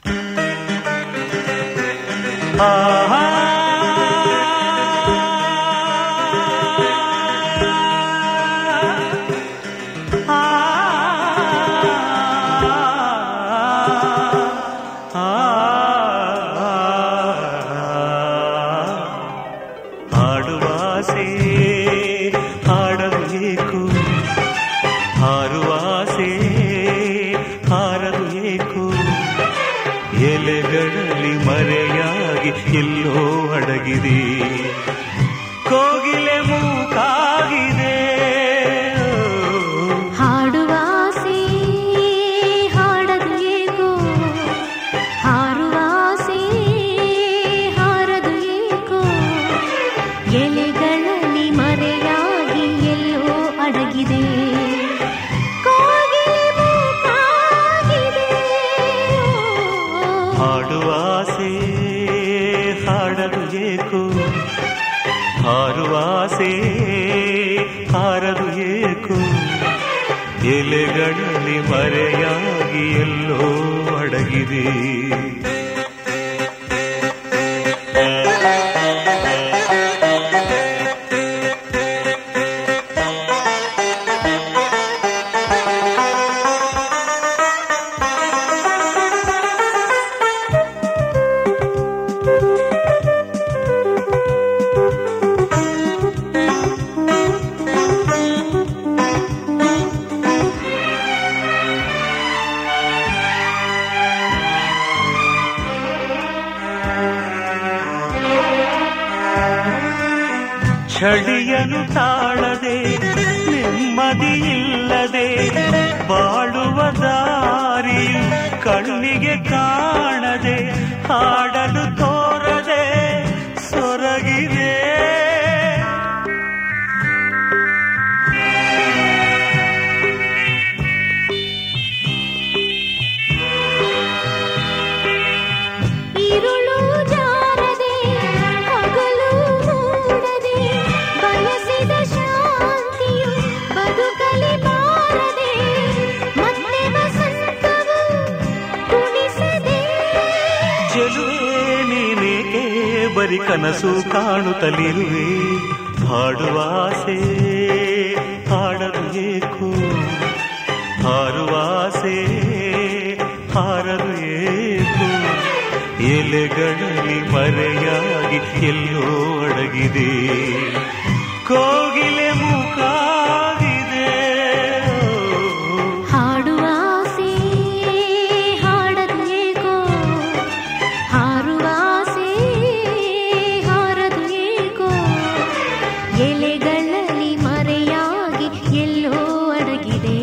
ಹಾಡುವಾಸೆ ಹಾಡಬೇಕು ಹಾರುವಾಸೆ ಹಾರದು ಏಕು ಎಲೆಗಳಲ್ಲಿ ಮರೆಯಾಗಿ ಎಲ್ಲೋ ಅಡಗಿದೆ ಕೋಗಿಲೆ ಮೂಕಾಗಿದೆ ಹಾಡುವಾಸೆ ಹಾಡದು ಏಕೋ ಹಾರುವಾಸೆ ಹಾರದು ಏಕೋ ಎಲೆಗಳಲ್ಲಿ ಮರೆಯಾಗಿ ಎಲ್ಲೋ ಅಡಗಿದೆ ಕೋಗಿಲೆ ಮೂಕಾಗಿದೆ. ಹಾಡುವಾಸೆ ಹಾಡದು ಏಕು ಹಾರುವಾಸೆ ಹಾರದು ಏಕು ಎಲೆಗಳಲ್ಲಿ ಮರೆಯಾಗಿ ಎಲ್ಲೋ ಅಡಗಿದೆ ಚಳಿಯನು ತಾಳದೆ ನೆಮ್ಮದಿಯಿಲ್ಲದೆ ಬಾಳುವ ದಾರಿಯು ಕಣ್ಣಿಗೆ ಕಾಣದೆ ಹಾಡಲು ತೋರದೆ ಸೊರಗಿದೆ ഇരുളു ജാരದೆ ಹಗಲು ಮೂಡದೆ ಬಯಸಿದ ಶಾಂತಿಯು ಬದುಕಲಿ ಬಾರದೆ ಮತ್ತೆ ವಸಂತವು ಕುಣಿಸದೆ ಚೆಲುವೆ ನೀನೇಕೆ ಬರಿ ಕನಸು ಕಾಣುತ್ತಲಿರುವೆ ಹಾಡುವಾಸೆ ಹಾಡಲು ಏಕು ಹಾರುವಾಸೆ ಹಾರಲು ಏಕು ಎಲೆಗಳಲ್ಲಿ ಮರೆಯಾಗಿ ಎಲ್ಲೋ ಅಡಗಿದೆ ಕೋಗಿಲೆ ಮುಖಾಗಿದೆ ಹಾಡುವಾಸೆ ಹಾಡದು ಏಕೋ ಹಾರುವಾಸೆ ಹಾರದು ಏಕೋ ಎಲೆಗಳಲ್ಲಿ ಮರೆಯಾಗಿ ಎಲ್ಲೋ ಅಡಗಿದೆ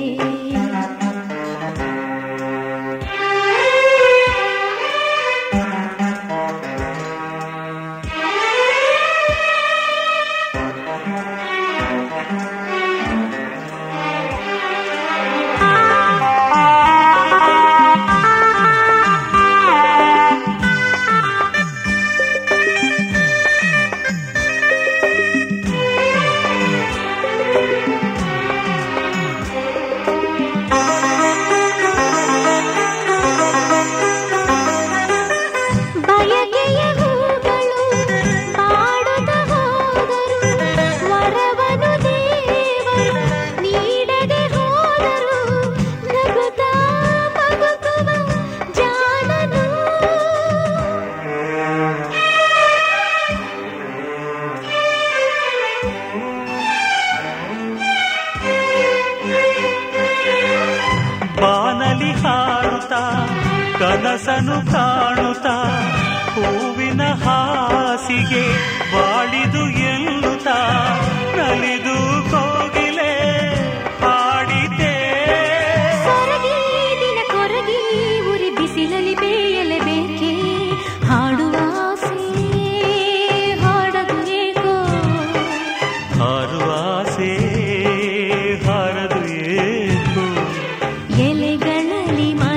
ಬಯಕೆಯ ಹೂಗಳು ಪಾಡುತ್ತ ಹೋದರು ವರವನು ದೇವರು ನೀಡದೆ ಹೋದರು ನಗುತ್ತಾ ಬದುಕುವ ಜಾಣನು ಬಾನಲಿ ಹಾಡುತ್ತಾ ಕನಸನು ಕಾಣುತ್ತಾ ಹೂವಿನ ಹಾಸಿಗೆ ಬಾಳಿದು ಎನ್ನುತ್ತಾ ನಲಿದು ಕೋಗಿಲೆ ಹಾಡಿದೆ ಸೊರಗಿ ದಿನ ಕೊರಗಿ ಉರಿ ಬಿಸಿಲಲಿ ಬೇಯಲೇಬೇಕೆ ಹಾಡುವಾಸೆ ಹಾಡದು ಏಕೋ ಹಾರುವಾಸೆ ಹಾರದು ಏಕು ಎಲೆಗಳಲ್ಲಿ